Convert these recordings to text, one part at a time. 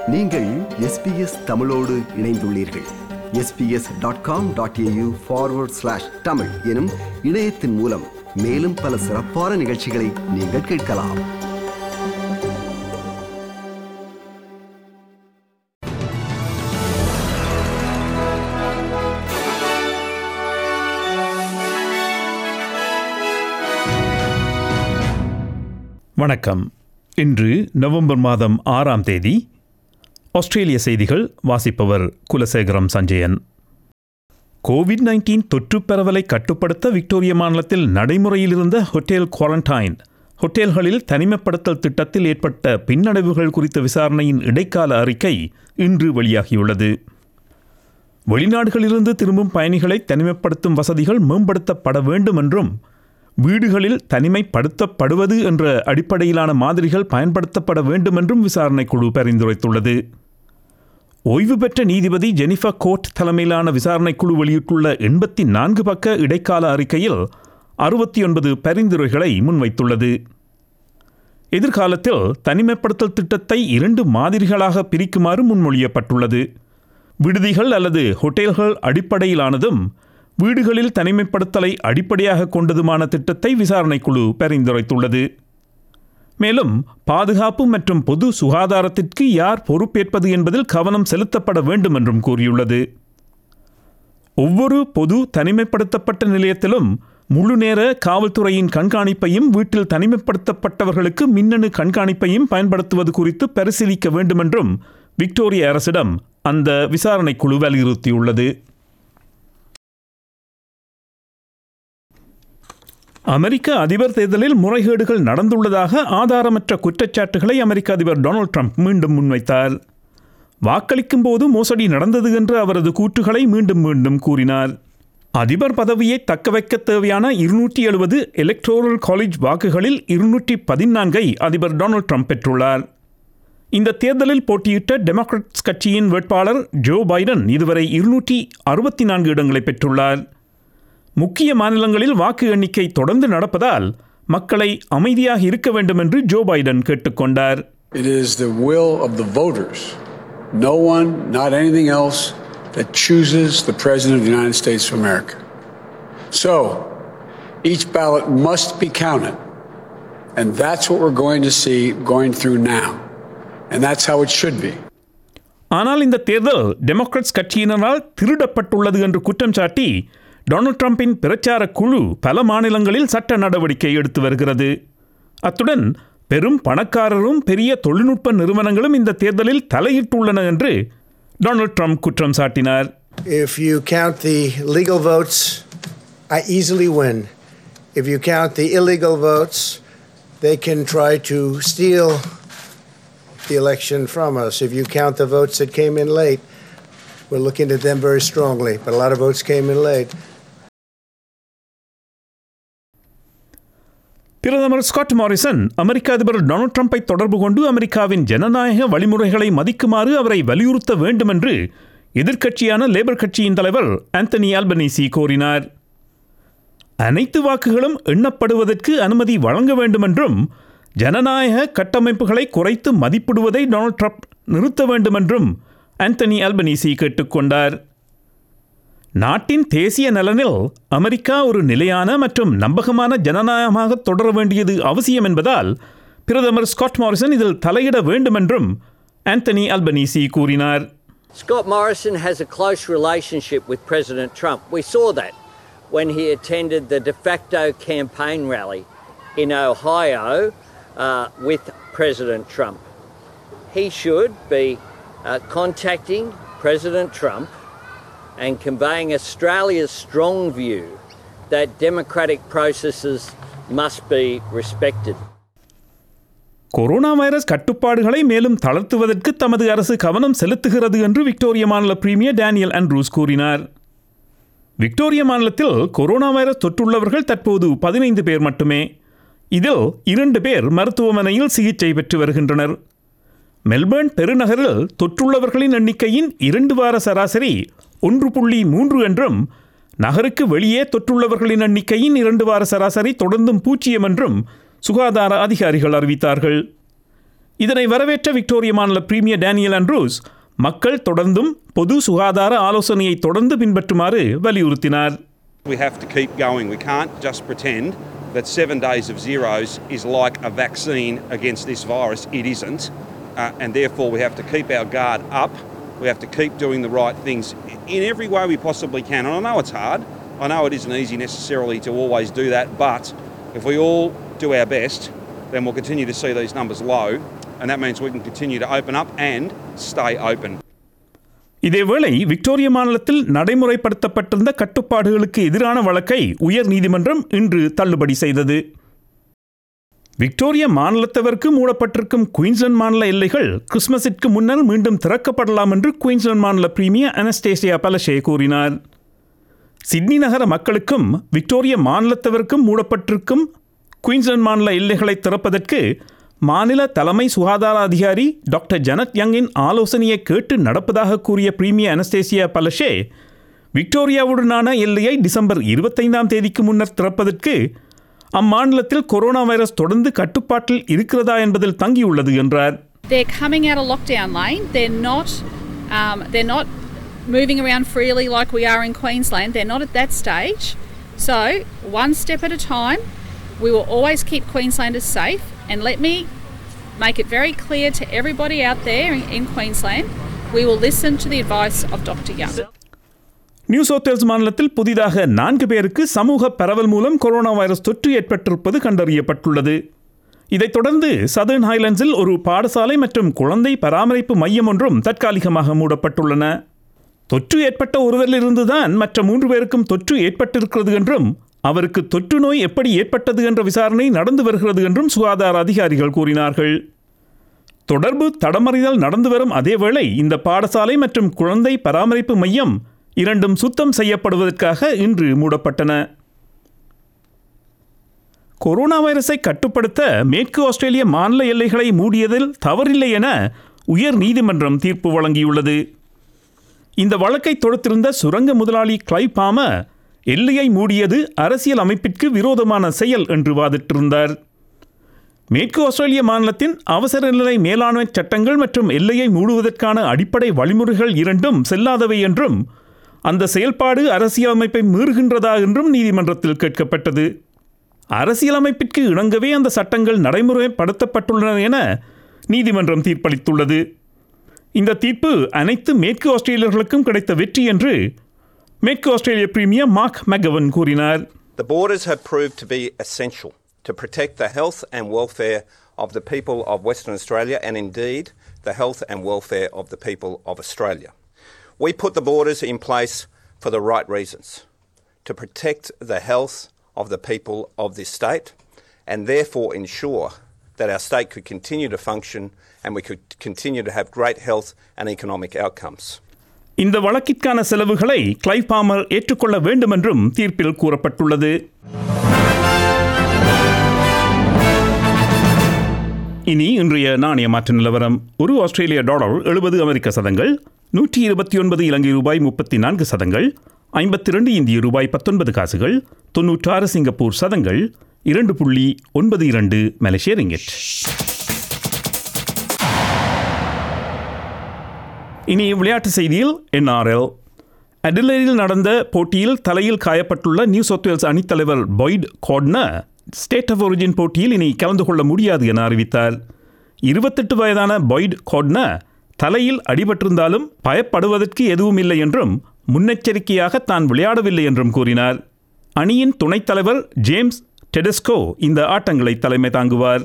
நீங்கள் எஸ்பிஎஸ் தமிழோடு இணைந்துள்ளீர்கள் SBS dot com dot AU forward slash Tamil எனும் இணையத்தின் மூலம் மேலும் பல சிறப்பான நிகழ்ச்சிகளை நீங்கள் கேட்கலாம் வணக்கம் இன்று நவம்பர் மாதம் ஆறாம் தேதி ஆஸ்திரேலிய செய்திகள் வாசிப்பவர் குலசேகரம் சஞ்சயன் கோவிட் நைன்டீன் தொற்று பரவலை கட்டுப்படுத்த விக்டோரியா மாநிலத்தில் நடைமுறையில் இருந்த ஹோட்டல் குவாரண்டைன் ஹோட்டல்களில் தனிமைப்படுத்தல் திட்டத்தில் ஏற்பட்ட பின்னடைவுகள் குறித்த விசாரணையின் இடைக்கால அறிக்கை இன்று வெளியாகியுள்ளது வெளிநாடுகளிலிருந்து திரும்பும் பயணிகளை தனிமைப்படுத்தும் வசதிகள் மேம்படுத்தப்பட வேண்டும் என்றும் வீடுகளில் தனிமைப்படுத்தப்படுவது என்ற அடிப்படையிலான மாதிரிகள் பயன்படுத்தப்பட வேண்டும் என்றும் விசாரணை குழு பரிந்துரைத்துள்ளது ஓய்வு பெற்ற நீதிபதி ஜெனிஃபர் கோட் தலைமையிலான விசாரணை குழு வெளியிட்டுள்ள எண்பத்தி நான்கு பக்க இடைக்கால அறிக்கையில் அறுபத்தி ஒன்பது பரிந்துரைகளை முன்வைத்துள்ளது எதிர்காலத்தில் தனிமைப்படுத்தல் திட்டத்தை இரண்டு மாதிரிகளாக பிரிக்குமாறு முன்மொழியப்பட்டுள்ளது விடுதிகள் அல்லது ஹோட்டல்கள் அடிப்படையிலானதும் வீடுகளில் தனிமைப்படுத்தலை அடிப்படையாக கொண்டதுமான திட்டத்தை விசாரணைக்குழு பரிந்துரைத்துள்ளது மேலும் பாதுகாப்பு மற்றும் பொது சுகாதாரத்திற்கு யார் பொறுப்பேற்பது என்பதில் கவனம் செலுத்தப்பட வேண்டும் என்றும் கூறியுள்ளது ஒவ்வொரு பொது தனிமைப்படுத்தப்பட்ட நிலையத்திலும் முழு நேர காவல்துறையின் கண்காணிப்பையும் வீட்டில் தனிமைப்படுத்தப்பட்டவர்களுக்கு மின்னணு கண்காணிப்பையும் பயன்படுத்துவது குறித்து பரிசீலிக்க வேண்டும் என்றும் விக்டோரிய அரசிடம் அந்த விசாரணைக்குழு வலியுறுத்தியுள்ளது அமெரிக்க அதிபர் தேர்தலில் முறைகேடுகள் நடந்துள்ளதாக ஆதாரமற்ற குற்றச்சாட்டுகளை அமெரிக்க அதிபர் டொனால்ட் ட்ரம்ப் மீண்டும் முன்வைத்தார் வாக்களிக்கும் போது மோசடி நடந்தது என்று அவரது கூற்றுகளை மீண்டும் மீண்டும் கூறினார் அதிபர் பதவியை தக்கவைக்க தேவையான இருநூற்றி எழுபது எலக்ட்ரோரல் காலேஜ் வாக்குகளில் இருநூற்றி பதினான்கை அதிபர் டொனால்ட் ட்ரம்ப் பெற்றுள்ளார் இந்த தேர்தலில் போட்டியிட்ட டெமோக்ராட்ஸ் கட்சியின் வேட்பாளர் ஜோ பைடன் இதுவரை இருநூற்றி அறுபத்தி நான்கு இடங்களை பெற்றுள்ளார் முக்கிய மாநிலங்களில் வாக்கு எண்ணிக்கை தொடர்ந்து நடப்பதால் மக்களை அமைதியாக இருக்க வேண்டும் என்று ஜோ பைடன் கேட்டுக்கொண்டார் It is the will of the voters, no one, not anything else, that chooses the President of the United States of America. So, each ballot must be counted. And that's what we're going to see going through now. And that's how it should be. ஆனால் இந்த தேர்தல் democrats கட்சியினரால் திருடப்பட்டுள்ளது என்று குற்றம் சாட்டி Donald ட்ரம்பின் பிரச்சார குழு பல மாநிலங்களில் சட்ட நடவடிக்கை எடுத்து வருகிறது அத்துடன் பெரும் பணக்காரரும் பெரிய தொழில்நுட்ப நிறுவனங்களும் இந்த தேர்தலில் தலையிட்டுள்ளன என்று டொனால்ட் ட்ரம்ப் குற்றம் சாட்டினார் If you count the legal votes, I easily win. If you count the illegal votes, they can try to steal the election from us. If you count the votes that came in late, we're looking at them very strongly, but a lot of votes came in late. பிரதமர் Scott Morrison அமெரிக்க அதிபர் Donald ட்ரம்பை தொடர்பு கொண்டு அமெரிக்காவின் ஜனநாயக வழிமுறைகளை மதிக்குமாறு அவரை வலியுறுத்த வேண்டும் என்று எதிர்க்கட்சியான லேபர் கட்சியின் தலைவர் ஆந்தனி ஆல்பனீசி கோரினார் அனைத்து வாக்குகளும் எண்ணப்படுவதற்கு அனுமதி வழங்க வேண்டும் என்றும் ஜனநாயக கட்டமைப்புகளை குறைத்து மதிப்பிடுவதை டொனால்ட் ட்ரம்ப் நிறுத்த வேண்டும் என்றும் ஆந்தனி ஆல்பனீசி கேட்டுக்கொண்டார் நாட்டின் தேசிய நலனில் அமெரிக்கா ஒரு நிலையான மற்றும் நம்பகமான ஜனநாயகமாக தொடர வேண்டியது அவசியம் என்பதால் பிரதமர் ஸ்காட் மாரிசன் இதில் தலையிட வேண்டும் என்றும் ஆந்தனி அல்பனீசி கூறினார் Scott Morrison has a close relationship with President Trump. We saw that when he attended the de facto campaign rally in Ohio uh, with President Trump. He should be uh, contacting President Trump and conveying Australia's strong view that democratic processes must be respected. Corona virus கட்டுப்பாடுகளை மேலும் தளர்த்துவதற்கு தமது அரசு கவனம் செலுத்துகிறது என்று Victoria மாநில premier Daniel Andrews கூறினார் Victoria மாநிலத்தில் கொரோனா வைரஸ் தொற்றுள்ளவர்கள் தற்போது பதினைந்து பேர் மட்டுமே இதில் இரண்டு பேர் மருத்துவமனையில் சிகிச்சை பெற்று வருகின்றனர் மெல்பர்ன் பெருநகரில் தொற்றுள்ளவர்களின் எண்ணிக்கையின் இரண்டு வார சராசரி ஒன்று புள்ளி மூன்று என்றும் நகருக்கு வெளியே தொற்றுள்ளவர்களின் எண்ணிக்கையின் இரண்டு வார சராசரி தொடர்ந்தும் பூஜ்ஜியம் என்றும் சுகாதார அதிகாரிகள் அறிவித்தார்கள் இதனை வரவேற்ற விக்டோரிய மாநில பிரீமியர் டேனியல் அண்ட்ரூஸ் மக்கள் தொடர்ந்தும் பொது சுகாதார ஆலோசனையை தொடர்ந்து பின்பற்றுமாறு வலியுறுத்தினார் We have to keep going. We can't just pretend that seven days of zeros is like a vaccine against this virus. It isn't. Uh, and therefore, we have to keep our guard up. We have to keep doing the right things in every way we possibly can. And I know it's hard. I know it isn't easy necessarily to always do that. But if we all do our best, then we'll continue to see these numbers low. And that means we can continue to open up and stay open. இதேவேளை Victoria மாநிலத்தில் நடைமுறைப்படுத்தப்பட்டிருந்த கட்டுப்பாடுகளுக்கு எதிரான வழக்கை உயர் நீதிமன்றம் இன்று தள்ளுபடி செய்தது விக்டோரிய மாநிலத்தவருக்கு மூடப்பட்டிருக்கும் குயின்ஸ்லாந்து மாநில எல்லைகள் கிறிஸ்மஸிற்கு முன்னர் மீண்டும் திறக்கப்படலாம் என்று குயின்ஸ்லாந்து மாநில பிரீமியர் அனஸ்டேசியா பலஷே கூறினார் சிட்னி நகர மக்களுக்கும் விக்டோரிய மாநிலத்தவருக்கும் மூடப்பட்டிருக்கும் குயின்ஸ்லாந்து மாநில எல்லைகளை திறப்பதற்கு மாநில தலைமை சுகாதார அதிகாரி டாக்டர் ஜனத் யங்கின் ஆலோசனையை கேட்டு நடப்பதாக கூறிய பிரீமியர் அனஸ்டேசியா பலஷே விக்டோரியாவுடனான எல்லையை டிசம்பர் இருபத்தைந்தாம் தேதிக்கு முன்னர் திறப்பதற்கு அம்மாநிலத்தில் கொரோனா வைரஸ் தொடர்ந்து கட்டுப்பாட்டில் இருக்கிறதா என்பதில் தங்கியுள்ளது என்றார் they're coming out of lockdown lane. They're not. Um, they're not moving around freely like we are in Queensland. They're not at that stage. So one step at a time. We will always keep Queenslanders safe. And let me make it very clear to everybody out there in, in Queensland, we will listen to the advice of Dr. Young. New South Wales மாநிலத்தில் புதிதாக நான்கு பேருக்கு சமூக பரவல் மூலம் corona virus தொற்று ஏற்பட்டிருப்பது கண்டறியப்பட்டுள்ளது இதைத் தொடர்ந்து சதர்ன் ஹைலண்ட்ஸில் ஒரு பாடசாலை மற்றும் குழந்தை பராமரிப்பு மையம் ஒன்றும் தற்காலிகமாக மூடப்பட்டுள்ளன தொற்று ஏற்பட்ட ஒருவரிலிருந்துதான் மற்ற மூன்று பேருக்கும் தொற்று ஏற்பட்டிருக்கிறது என்றும் அவருக்கு தொற்று நோய் எப்படி ஏற்பட்டது என்ற விசாரணை நடந்து வருகிறது என்றும் சுகாதார அதிகாரிகள் கூறினார்கள் தொடர்பு தடமறிதல் நடந்து வரும் அதேவேளை இந்த பாடசாலை மற்றும் குழந்தை பராமரிப்பு மையம் இரண்டும் சுத்தம் செய்யப்படுவதற்காக இன்று மூடப்பட்டன கொரோனா வைரஸை கட்டுப்படுத்த மேற்கு ஆஸ்திரேலிய மாநில எல்லைகளை மூடியதில் தவறில்லை என உயர் நீதிமன்றம் தீர்ப்பு வழங்கியுள்ளது இந்த வழக்கை தொடுத்திருந்த சுரங்க முதலாளி கிளைவ் பாமர் எல்லையை மூடியது அரசியல் அமைப்பிற்கு விரோதமான செயல் என்று வாதிட்டிருந்தார் மேற்கு ஆஸ்திரேலிய மாநிலத்தின் அவசர நிலை மேலாண்மை சட்டங்கள் மற்றும் எல்லையை மூடுவதற்கான அடிப்படை வழிமுறைகள் இரண்டும் செல்லாதவை என்றும் அந்த செயல்பாடு அரசியலமைப்பை மீறுகின்றதா என்றும் நீதிமன்றத்தில் கேட்கப்பட்டது அரசியலமைப்பிற்கு இணங்கவே அந்த சட்டங்கள் நடைமுறைப்படுத்தப்பட்டுள்ளன என நீதிமன்றம் தீர்ப்பளித்துள்ளது இந்த தீர்ப்பு அனைத்து மேற்கு ஆஸ்திரேலியர்களுக்கும் கிடைத்த வெற்றி என்று மேற்கு ஆஸ்திரேலிய பிரீமியர் மார்க் மெகவன் கூறினார் The borders have proved to be essential to protect the health and welfare of the people of Western Australia and indeed the health and welfare of the people of Australia. We put the borders in place for the right reasons to protect the health of the people of this state and therefore ensure that our state could continue to function and we could continue to have great health and economic outcomes. இந்த வழக்கிற்கான செலவுகளை Clive bomber ஏற்றுக்கொள்ள வேண்டும் என்றும் தீர்ப்பில் கூறப்பட்டுள்ளது இனி இன்றைய நாணய மாற்று நிலவரம் ஒரு ஆஸ்திரேலிய டாலர் எழுபது அமெரிக்க சதங்கள் நூற்றி இருபத்தி ஒன்பது இலங்கை ரூபாய் முப்பத்தி நான்கு சதங்கள் ஐம்பத்தி ரெண்டு இந்திய ரூபாய் பத்தொன்பது காசுகள் தொன்னூற்றாறு சிங்கப்பூர் சதங்கள் இரண்டு புள்ளி ஒன்பது இரண்டு மலேசிய ரிங்கெட் இனி விளையாட்டு செய்தியில் என்ஆர்எல் அடிலைடில் நடந்த போட்டியில் தலையில் காயப்பட்டுள்ள நியூ சவுத் வேல்ஸ் அணித்தலைவர் Boyd Cordner State of Origin போட்டியில் இனி கலந்து கொள்ள முடியாது என அறிவித்தார் இருபத்தெட்டு வயதான பாய்ட் கார்ட்னர் தலையில் அடிபட்டிருந்தாலும் பயப்படுவதற்கு எதுவும் இல்லை என்றும் முன்னெச்சரிக்கையாக தான் விளையாடவில்லை என்றும் கூறினார் அணியின் துணைத் தலைவர் ஜேம்ஸ் டெடஸ்கோ இந்த ஆட்டங்களை தலைமை தாங்குவார்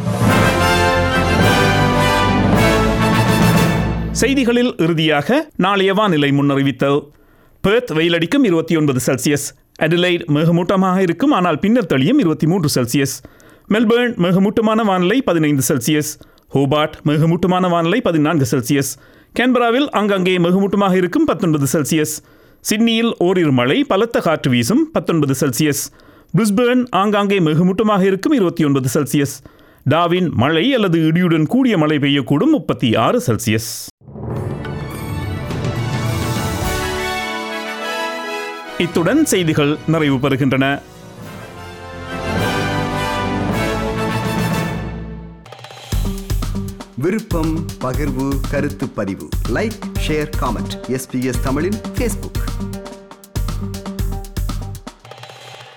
செய்திகளில் இறுதியாக நாளைய வானிலை முன்னறிவித்தல் பெர்த் வெயிலடிக்கும் இருபத்தி ஒன்பது செல்சியஸ் அடிலைட் மிகமூட்டமாக இருக்கும் ஆனால் பின்னர் தெளியும் இருபத்தி மூன்று செல்சியஸ் மெல்பேர்ன் மிகமூட்டமான வானிலை பதினைந்து செல்சியஸ் ஹோபார்ட் மிகமூட்டமான வானிலை பதினான்கு செல்சியஸ் கேன்பராவில் அங்கங்கே மிகமூட்டமாக இருக்கும் பத்தொன்பது செல்சியஸ் சிட்னியில் ஓரிரு மழை பலத்த காற்று வீசும் பத்தொன்பது செல்சியஸ் பிரிஸ்பேர்ன் ஆங்காங்கே மிகமூட்டமாக இருக்கும் இருபத்தி ஒன்பது செல்சியஸ் டாவின் மழை அல்லது இடியுடன் கூடிய மழை பெய்யக்கூடும் முப்பத்தி ஆறு செல்சியஸ் இத்துடன் செய்திகள் நிறைவு பெறுகின்றன விருப்பம் பகிர்வு கருத்து பதிவு லைக் ஷேர் காமெண்ட் எஸ்பிஎஸ் தமிழின் ஃபேஸ்புக்